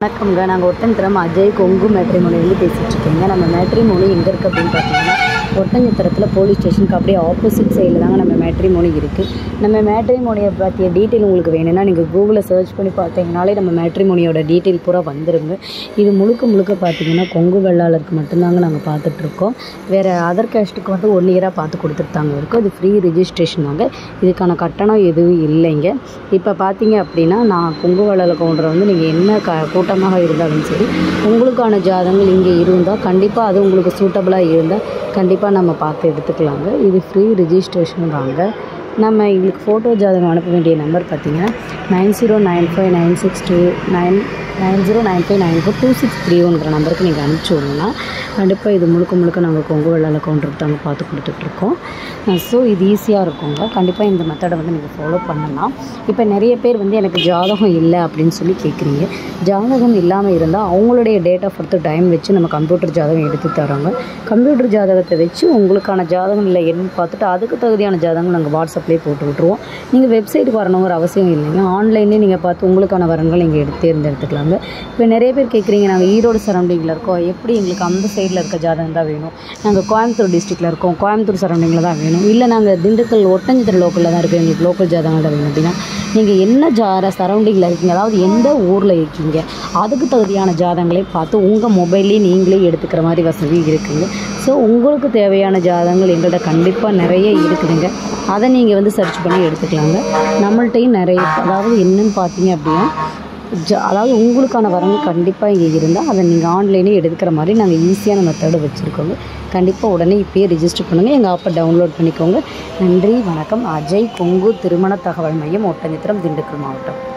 வணக்கம்ங்க நாங்கள் ஒட்டன்சத்திரம் அஜய் கொங்கு மேட்ரிமோனிலேருந்து பேசிகிட்டு இருக்கேங்க நம்ம மேட்ரிமோனி எங்கே இருக்குது அப்படின்னு பார்த்தீங்கன்னா ஒட்டஞ்சத்திரத்தில் போலீஸ் ஸ்டேஷனுக்கு அப்படியே ஆப்போசிட் சைடில் தாங்க நம்ம மேட்ரிமோனி இருக்குது நம்ம மேட்ரிமோனியை பற்றிய டீட்டெயில் உங்களுக்கு வேணும்னா நீங்கள் கூகுளில் சர்ச் பண்ணி பார்த்தீங்கனாலே நம்ம மேட்ரிமோனியோட டீட்டெயில் பூரா வந்துருங்க இது முழுக்க முழுக்க பார்த்தீங்கன்னா கொங்கு வெள்ளாளருக்கு மட்டும்தாங்க நாங்கள் பார்த்துட்ருக்கோம் வேறு அதர் கேஸ்ட்டுக்கு வந்து ஒன் இயராக பார்த்து கொடுத்துருத்தாங்க இருக்கும் இது ஃப்ரீ ரிஜிஸ்ட்ரேஷன் தாங்க இதுக்கான கட்டணம் எதுவும் இல்லைங்க இப்போ பார்த்தீங்க அப்படின்னா நான் கொங்கு வள்ளல கவுண்டரை வந்து நீங்கள் என்ன க கூட்டமாக இருந்தாலும் சரி உங்களுக்கான ஜாதகங்கள் இங்கே இருந்தால் கண்டிப்பாக அது உங்களுக்கு சூட்டபுளாக இருந்தால் கண்டிப்பாக நம்ம பார்த்து எடுத்துக்கலாங்க இது ஃப்ரீ ரிஜிஸ்ட்ரேஷன் தாங்க நம்ம எங்களுக்கு ஃபோட்டோ ஜாதகம் அனுப்ப வேண்டிய நம்பர் பார்த்தீங்கன்னா nine zero nine five nine six two nine nine zero nine five nine four two six three ஒன்கிற நம்பருக்கு நீங்கள் அனுப்பிச்சி விடணும்னா கண்டிப்பாக இது முழுக்க முழுக்க நாங்கள் கொங்கு வெள்ளால கவுண்டருக்கு தாங்க பார்த்து கொடுத்துட்ருக்கோம் ஸோ இது ஈஸியாக இருக்குங்க கண்டிப்பாக இந்த மெத்தடை வந்து நீங்கள் ஃபாலோ பண்ணலாம் இப்போ நிறைய பேர் வந்து எனக்கு ஜாதகம் இல்லை அப்படின்னு சொல்லி கேட்குறீங்க ஜாதகம் இல்லாமல் இருந்தால் அவங்களுடைய டேட் ஆஃப் பர்த் டைம் வச்சு நம்ம கம்ப்யூட்டர் ஜாதகம் எடுத்து தரோங்க கம்ப்யூட்டர் ஜாதகத்தை வச்சு உங்களுக்கான ஜாதகம் இல்லை என்னன்னு பார்த்துட்டு அதுக்கு தகுதியான ஜாதகம் நாங்கள் வாட்ஸ்அப்லேயே போட்டு விட்ருவோம் நீங்கள் வெப்சைட்டுக்கு வரணுங்கிற அவசியம் இல்லைங்க ஆன்லைன்லேயே நீங்கள் பார்த்து உங்களுக்கான வரங்கள் நீங்கள் எடுத்து தேர்ந்தெடுத்துக்கலாங்க இப்போ நிறைய பேர் கேட்குறீங்க நாங்கள் ஈரோடு சரௌண்டிங்கில் இருக்கோம் எப்படி எங்களுக்கு அந்த சைடில் இருக்க ஜாதகம் தான் வேணும் நாங்கள் கோயம்புத்தூர் டிஸ்ட்ரிக்டில் இருக்கோம் கோயம்புத்தூர் சரௌண்டிங்கில் தான் வேணும் இல்லை நாங்கள் திண்டுக்கல் ஒட்டஞ்சத்திர லோக்கலில் தான் இருக்கோம் எங்களுக்கு லோக்கல் ஜாதகம் தான் வேணும் அப்படின்னா நீங்கள் என்ன ஜார சரௌண்டிங்கில் இருக்கீங்க அதாவது எந்த ஊரில் இருக்கீங்க அதுக்கு தகுதியான ஜாதகங்களை பார்த்து உங்கள் மொபைல்லேயே நீங்களே எடுத்துக்கிற மாதிரி வசதி இருக்குங்க ஸோ உங்களுக்கு தேவையான ஜாதகங்கள் எங்கள்கிட்ட கண்டிப்பாக நிறைய இருக்குதுங்க அதை நீங்கள் வந்து சர்ச் பண்ணி எடுத்துக்கலாங்க நம்மள்ட்டையும் நிறைய அதாவது என்னன்னு பார்த்தீங்க அப்படின்னா ஜா அதாவது உங்களுக்கான வரங்கள் கண்டிப்பாக இங்கே இருந்தால் அதை நீங்கள் ஆன்லைனே எடுக்கிற மாதிரி நாங்கள் ஈஸியான மெத்தடு வச்சுருக்கோங்க கண்டிப்பாக உடனே இப்போயே ரிஜிஸ்டர் பண்ணுங்கள் எங்கள் ஆப்பை டவுன்லோட் பண்ணிக்கோங்க நன்றி வணக்கம் அஜய் கொங்கு திருமண தகவல் மையம் ஒட்டஞ்சத்திரம் திண்டுக்கல் மாவட்டம்